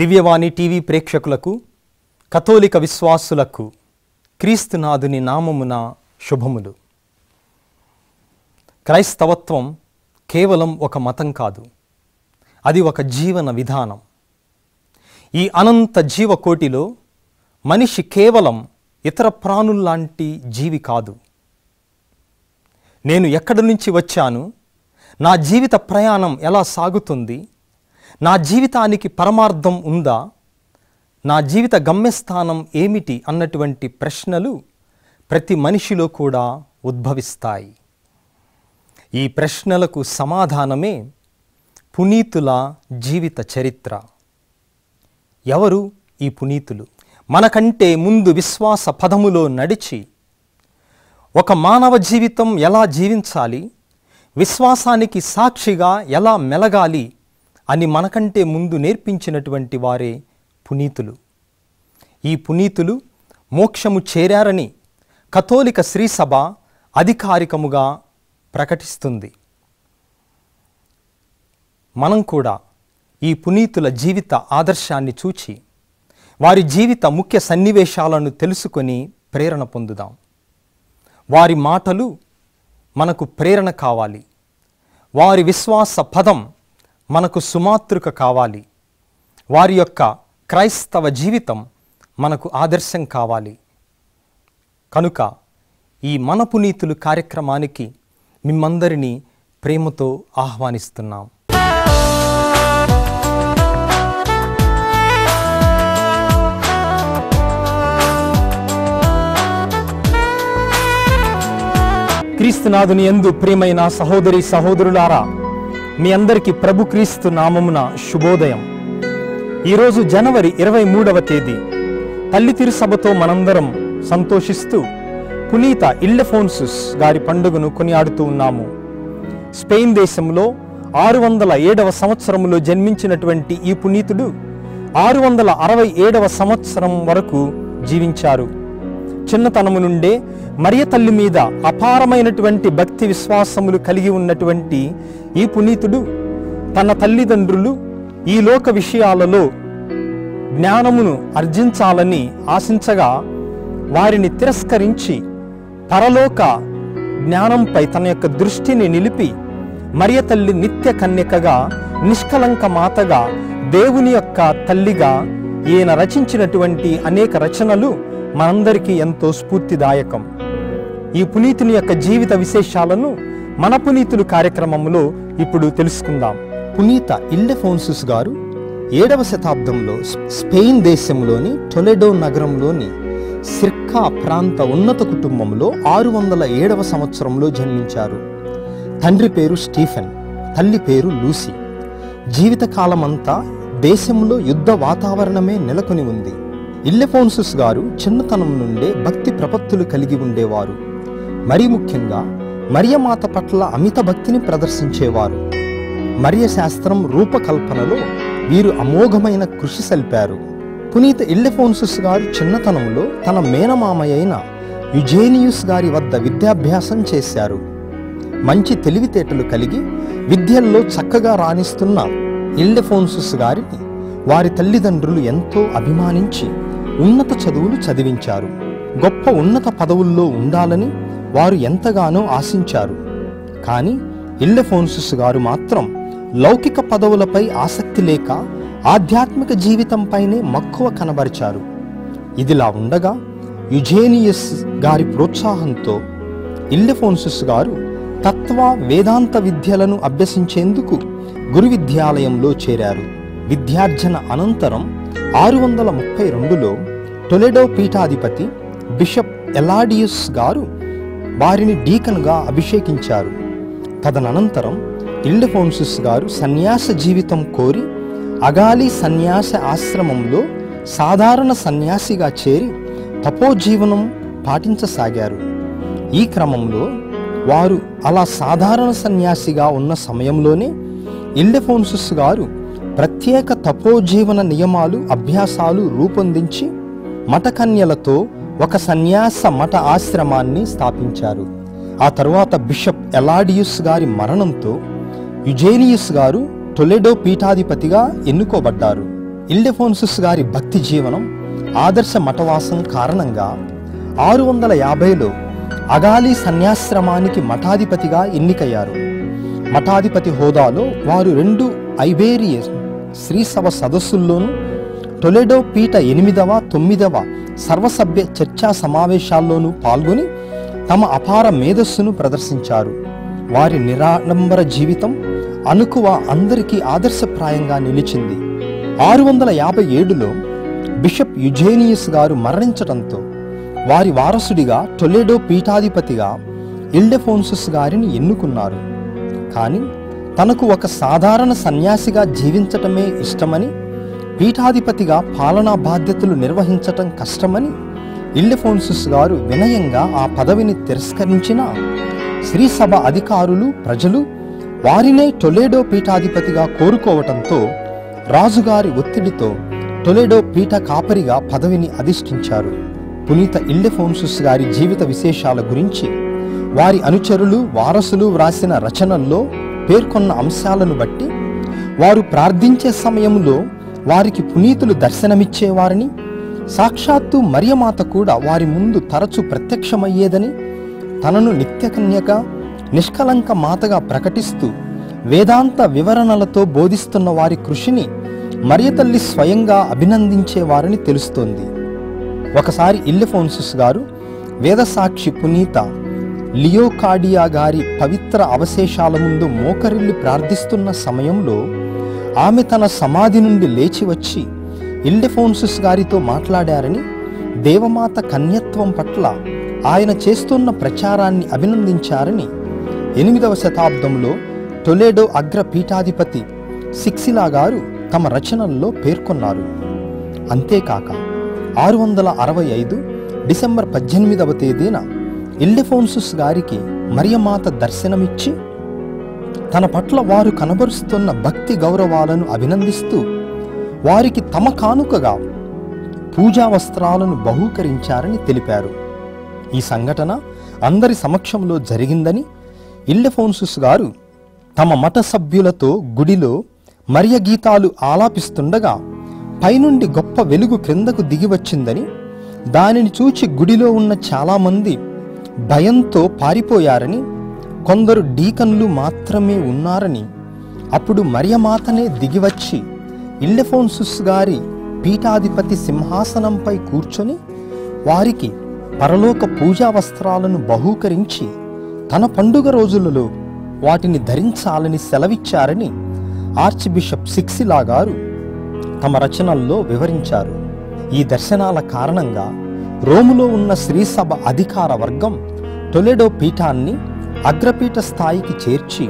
దివ్యవాణి TV ప్రేక్షకులకు కథోలిక విశ్వాసులకు క్రీస్తునాథుని నామమున శుభములు క్రైస్తవత్వం కేవలం ఒక మతం కాదు అది ఒక జీవన విధానం ఈ అనంత జీవకోటిలో మనిషి కేవలం ఇతర ప్రాణుల్లాంటి జీవి కాదు నేను ఎక్కడి నుంచి వచ్చాను నా జీవిత ప్రయాణం ఎలా సాగుతుంది నా జీవితానికి పరమార్థం ఉందా నా జీవిత గమ్యస్థానం ఏమిటి అన్నటువంటి ప్రశ్నలు ప్రతి మనిషిలో కూడా ఉద్భవిస్తాయి ఈ ప్రశ్నలకు సమాధానమే పునీతుల జీవిత చరిత్ర ఎవరు ఈ పునీతులు మనకంటే ముందు విశ్వాస పదములో నడిచి ఒక మానవ జీవితం ఎలా జీవించాలి విశ్వాసానికి సాక్షిగా ఎలా మెలగాలి అని మనకంటే ముందు నేర్పించినటువంటి వారే పునీతులు ఈ పునీతులు మోక్షము చేరారని కథోలిక శ్రీసభ అధికారికముగా ప్రకటిస్తుంది మనం కూడా ఈ పునీతుల జీవిత ఆదర్శాన్ని చూచి వారి జీవిత ముఖ్య సన్నివేశాలను తెలుసుకొని ప్రేరణ పొందుదాం వారి మాటలు మనకు ప్రేరణ కావాలి వారి విశ్వాస పదం మనకు సుమాతృక కావాలి వారి యొక్క క్రైస్తవ జీవితం మనకు ఆదర్శం కావాలి కనుక ఈ మన పునీతులు కార్యక్రమానికి మిమ్మందరినీ ప్రేమతో ఆహ్వానిస్తున్నాం క్రీస్తునాథుని ఎందు ప్రియమైన సహోదరి సహోదరులారా మీ అందరికీ ప్రభు క్రీస్తు నామమున శుభోదయం ఈరోజు జనవరి ఇరవై మూడవ తేదీ తల్లి తిరుసభతో మనందరం సంతోషిస్తూ పునీత ఇల్లెఫోన్సుస్ గారి పండుగను కొనియాడుతూ ఉన్నాము స్పెయిన్ దేశంలో ఆరు వందల ఏడవ సంవత్సరంలో జన్మించినటువంటి ఈ పునీతుడు ఆరు వందల అరవై ఏడవ సంవత్సరం వరకు జీవించారు చిన్నతనము నుండే మరియ తల్లి మీద అపారమైనటువంటి భక్తి విశ్వాసములు కలిగి ఉన్నటువంటి ఈ పునీతుడు తన తల్లిదండ్రులు ఈ లోక విషయాలలో జ్ఞానమును అర్జించాలని ఆశించగా వారిని తిరస్కరించి పరలోక జ్ఞానంపై తన యొక్క దృష్టిని నిలిపి మరియ తల్లి నిత్య కన్యకగా నిష్కలంక మాతగా దేవుని యొక్క తల్లిగా ఈయన రచించినటువంటి అనేక రచనలు మనందరికీ ఎంతో స్ఫూర్తిదాయకం ఈ పునీతుని యొక్క జీవిత విశేషాలను మన పునీతులు కార్యక్రమంలో ఇప్పుడు తెలుసుకుందాం పునీత ఇల్లెఫోన్సుస్ గారు ఏడవ శతాబ్దంలో స్పెయిన్ దేశంలోని టొలెడో నగరంలోని సిర్కా ప్రాంత ఉన్నత కుటుంబంలో ఆరు వందల ఏడవ సంవత్సరంలో జన్మించారు తండ్రి పేరు స్టీఫెన్ తల్లి పేరు లూసీ జీవితకాలమంతా దేశంలో యుద్ధ వాతావరణమే నెలకొని ఉంది ఇల్లెఫోన్సుస్ గారు చిన్నతనం నుండే భక్తి ప్రపత్తులు కలిగి ఉండేవారు మరీ ముఖ్యంగా మరియమాత పట్ల అమిత భక్తిని ప్రదర్శించేవారు మరియ శాస్త్రం రూపకల్పనలో వీరు అమోఘమైన కృషి సల్పారు పునీత ఇల్లెఫోన్సుస్ గారు చిన్నతనంలో తన మేనమామయైన యుజేనియుస్ గారి వద్ద విద్యాభ్యాసం చేశారు మంచి తెలివితేటలు కలిగి విద్యల్లో చక్కగా రాణిస్తున్న ఇల్లెఫోన్సుస్ గారిని వారి తల్లిదండ్రులు ఎంతో అభిమానించి ఉన్నత చదువులు చదివించారు గొప్ప ఉన్నత పదవుల్లో ఉండాలని వారు ఎంతగానో ఆశించారు కానీ ఇల్లెఫోన్సుస్ గారు మాత్రం లౌకిక పదవులపై ఆసక్తి లేక ఆధ్యాత్మిక జీవితంపైనే మక్కువ కనబరిచారు ఇదిలా ఉండగా యుజేనియస్ గారి ప్రోత్సాహంతో ఇల్లెఫోన్సుస్ గారు తత్వ వేదాంత విద్యలను అభ్యసించేందుకు గురు విద్యాలయంలో చేరారు విద్యార్జన అనంతరం ఆరు వందల ముప్పై రెండులో టొలెడో పీఠాధిపతి బిషప్ ఎలాడియస్ గారు వారిని డీకన్గా అభిషేకించారు తదనంతరం ఇల్డెఫోన్సిస్ గారు సన్యాస జీవితం కోరి అగాలి సన్యాస ఆశ్రమంలో సాధారణ సన్యాసిగా చేరి తపోజీవనం పాటించసాగారు ఈ క్రమంలో వారు అలా సాధారణ సన్యాసిగా ఉన్న సమయంలోనే ఇల్డెఫోన్సిస్ గారు ప్రత్యేక తపోజీవన నియమాలు అభ్యాసాలు రూపొందించి మఠకన్యలతో ఒక సన్యాస మఠ ఆశ్రమాన్ని స్థాపించారు ఆ తరువాత బిషప్ ఎలాడియుస్ గారి మరణంతో యుజేనియస్ గారు టొలెడో పీఠాధిపతిగా ఎన్నుకోబడ్డారు ఇల్డెఫోన్సుస్ గారి భక్తి జీవనం ఆదర్శ మఠవాసం కారణంగా ఆరు వందల యాభైలో అగాలి సన్యాశ్రమానికి మఠాధిపతిగా ఎన్నికయ్యారు మఠాధిపతి హోదాలో వారు రెండు ఐబేరియస్ శ్రీసభ సదస్సుల్లోనూ టొలెడో పీఠ ఎనిమిదవ తొమ్మిదవ సర్వసభ్య చర్చా సమావేశాల్లోనూ పాల్గొని తమ అపార మేధస్సును ప్రదర్శించారు వారి నిరాడంబర జీవితం అనుకువ అందరికీ ఆదర్శప్రాయంగా నిలిచింది ఆరు వందల యాభై ఏడులో బిషప్ యుజేనియస్ గారు మరణించడంతో వారి వారసుడిగా టొలెడో పీఠాధిపతిగా ఇల్డెఫోన్సస్ గారిని ఎన్నుకున్నారు కానీ తనకు ఒక సాధారణ సన్యాసిగా జీవించటమే ఇష్టమని పీఠాధిపతిగా పాలనా బాధ్యతలు నిర్వహించటం కష్టమని ఇల్డెఫోన్సస్ గారు వినయంగా ఆ పదవిని తిరస్కరించిన శ్రీసభ అధికారులు ప్రజలు వారినే టొలేడో పీఠాధిపతిగా కోరుకోవటంతో రాజుగారి ఒత్తిడితో టొలేడో పీఠ కాపరిగా పదవిని అధిష్ఠించారు పునీత ఇల్డెఫోన్సుస్ గారి జీవిత విశేషాల గురించి వారి అనుచరులు వారసులు వ్రాసిన రచనల్లో పేర్కొన్న అంశాలను బట్టి వారు ప్రార్థించే సమయంలో వారికి పునీతులు దర్శనమిచ్చేవారని సాక్షాత్తు మరియమాత కూడా వారి ముందు తరచు ప్రత్యక్షమయ్యేదని తనను నిత్యకన్యక నిష్కలంక మాతగా ప్రకటిస్తూ వేదాంత వివరణలతో బోధిస్తున్న వారి కృషిని మరియతల్లి స్వయంగా అభినందించేవారని తెలుస్తోంది ఒకసారి ఇల్లెఫోన్సుస్ గారు వేదసాక్షి పునీత లియోకాడియా గారి పవిత్ర అవశేషాల ముందు మోకరిల్లి ప్రార్థిస్తున్న సమయంలో ఆమె తన సమాధి నుండి లేచి వచ్చి ఇల్డెఫోన్సుస్ గారితో మాట్లాడారని దేవమాత కన్యత్వం పట్ల ఆయన చేస్తున్న ప్రచారాన్ని అభినందించారని ఎనిమిదవ శతాబ్దంలో టొలేడో అగ్ర పీఠాధిపతి సిక్సిలా గారు తమ రచనల్లో పేర్కొన్నారు అంతేకాక ఆరు వందల అరవై ఐదు డిసెంబర్ పద్దెనిమిదవ తేదీన ఇల్డెఫోన్సుస్ గారికి మరియమాత దర్శనమిచ్చి తన పట్ల వారు కనబరుస్తున్న భక్తి గౌరవాలను అభినందిస్తూ వారికి తమ కానుకగా పూజా వస్త్రాలను బహూకరించారని తెలిపారు ఈ సంఘటన అందరి సమక్షంలో జరిగిందని ఇల్లెఫోన్సుస్ గారు తమ మత సభ్యులతో గుడిలో మరియ గీతాలు ఆలాపిస్తుండగా పైనుండి గొప్ప వెలుగు క్రిందకు దిగి వచ్చిందని దానిని చూచి గుడిలో ఉన్న చాలామంది భయంతో పారిపోయారని కొందరు డీకన్లు మాత్రమే ఉన్నారని అప్పుడు మరియమాతనే దిగివచ్చి ఇల్లెఫోన్సుస్ గారి పీఠాధిపతి సింహాసనంపై కూర్చొని వారికి పరలోక పూజా వస్త్రాలను బహూకరించి తన పండుగ రోజులలో వాటిని ధరించాలని సెలవిచ్చారని ఆర్చ్ బిషప్ సిక్సిలా గారు తమ రచనల్లో వివరించారు ఈ దర్శనాల కారణంగా రోములో ఉన్న శ్రీసభ అధికార వర్గం టొలెడో పీఠాన్ని అగ్రపీఠ స్థాయికి చేర్చి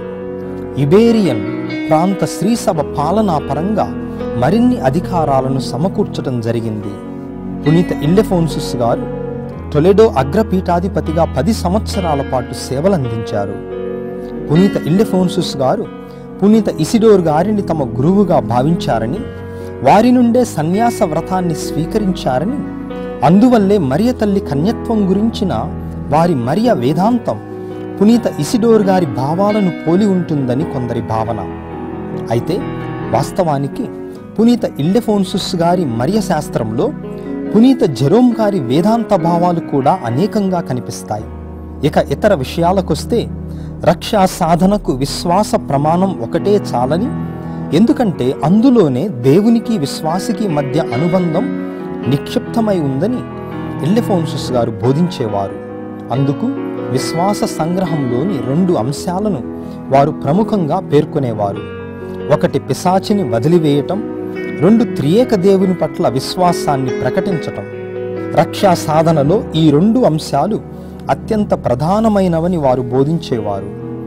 ఇబేరియన్ ప్రాంత శ్రీసభ పాలనా పరంగా మరిన్ని అధికారాలను సమకూర్చడం జరిగింది పునీత ఇల్లెఫోన్సుస్ గారు టొలెడో అగ్రపీఠాధిపతిగా పది సంవత్సరాల పాటు సేవలందించారు పునీత ఇల్లెఫోన్సుస్ గారు పునీత ఇసిడోర్ గారిని తమ గురువుగా భావించారని వారి నుండే సన్యాస వ్రతాన్ని స్వీకరించారని అందువల్లే మరియ తల్లి కన్యత్వం గురించిన వారి మరియ వేదాంతం పునీత ఇసిడోర్ గారి భావాలను పోలి ఉంటుందని కొందరి భావన అయితే వాస్తవానికి పునీత ఇల్లెఫోన్సుస్ గారి మరియ శాస్త్రంలో పునీత జెరోమ్ గారి వేదాంత భావాలు కూడా అనేకంగా కనిపిస్తాయి ఇక ఇతర విషయాలకొస్తే రక్షా సాధనకు విశ్వాస ప్రమాణం ఒకటే చాలని ఎందుకంటే అందులోనే దేవునికి విశ్వాసికి మధ్య అనుబంధం నిక్షిప్తమై ఉందని ఇల్లెఫోన్సుస్ గారు బోధించేవారు అందుకు విశ్వాస సంగ్రహంలోని రెండు అంశాలను వారు ప్రముఖంగా పేర్కొనేవారు ఒకటి పిశాచిని వదిలివేయటం రెండు త్రియేక దేవుని పట్ల విశ్వాసాన్ని ప్రకటించటం రక్షా సాధనలో ఈ రెండు అంశాలు అత్యంత ప్రధానమైనవని వారు బోధించేవారు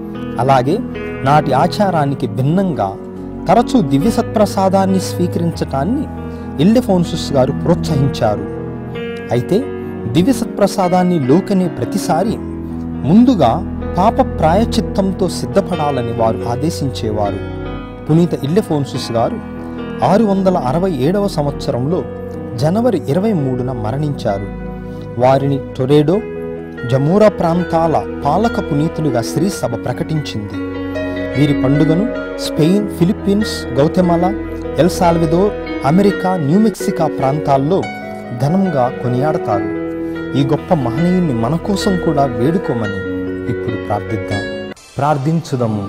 అలాగే నాటి ఆచారానికి భిన్నంగా తరచూ దివ్య సత్ప్రసాదాన్ని స్వీకరించటాన్ని ఇల్లెఫోన్సుస్ గారు ప్రోత్సహించారు అయితే దివ్య సత్ప్రసాదాన్ని లోకనే ప్రతిసారి ముందుగా పాప ప్రాయచిత్తంతో సిద్ధపడాలని వారు ఆదేశించేవారు పునీత ఇల్లెఫోన్సుస్ గారు ఆరు వందల అరవై ఏడవ సంవత్సరంలో జనవరి ఇరవై మూడున మరణించారు వారిని టొరేడో జమూరా ప్రాంతాల పాలక పునీతులుగా శ్రీ సభ ప్రకటించింది వీరి పండుగను Spain Philippines Guatemala El Salvador America New Mexico ప్రాంతాల్లో ఘనంగా కొనియాడతారు ఈ గొప్ప మహనీయుని మన కోసం కూడా వేడుకోమని ఇప్పుడు ప్రార్థిద్దాం ప్రార్థించుదము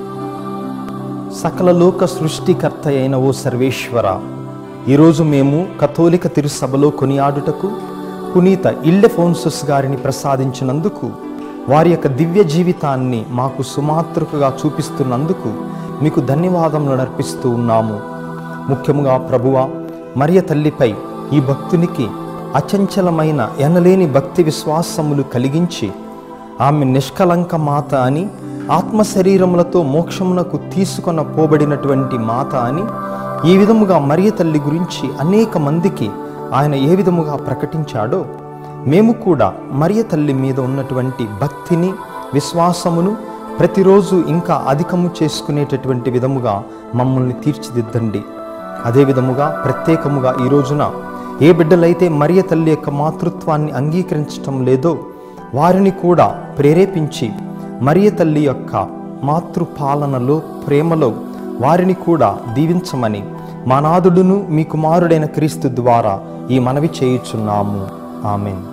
సకల లోక సృష్టికర్త అయిన ఓ సర్వేశ్వర ఈరోజు మేము కథోలిక తిరుసభలో కొనియాడుటకు పునీత ఇల్లెఫోన్సస్ గారిని ప్రసాదించినందుకు వారి యొక్క దివ్య జీవితాన్ని మాకు సుమాతృకగా చూపిస్తున్నందుకు మీకు ధన్యవాదములు అర్పిస్తూ ఉన్నాము ముఖ్యముగా ప్రభువ మరియ తల్లిపై ఈ భక్తునికి అచంచలమైన ఎనలేని భక్తి విశ్వాసములు కలిగించి ఆమె నిష్కలంక మాత అని ఆత్మ శరీరములతో మోక్షమునకు తీసుకొన పోబడినటువంటి మాత అని ఈ విధముగా మరియ తల్లి గురించి అనేక మందికి ఆయన ఏ విధముగా ప్రకటించాడో మేము కూడా మరియ తల్లి మీద ఉన్నటువంటి భక్తిని విశ్వాసమును ప్రతిరోజు ఇంకా అధికము చేసుకునేటటువంటి విధముగా మమ్మల్ని తీర్చిదిద్దండి అదే విధముగా ప్రత్యేకముగా ఈ రోజున ఏ బిడ్డలైతే మరియ తల్లి యొక్క మాతృత్వాన్ని అంగీకరించటం లేదో వారిని కూడా ప్రేరేపించి మరియ తల్లి యొక్క మాతృపాలనలో ప్రేమలో వారిని కూడా దీవించమని మా నాదుడును మీ కుమారుడైన క్రీస్తు ద్వారా ఈ మనవి చేయుచున్నాము ఆమెన్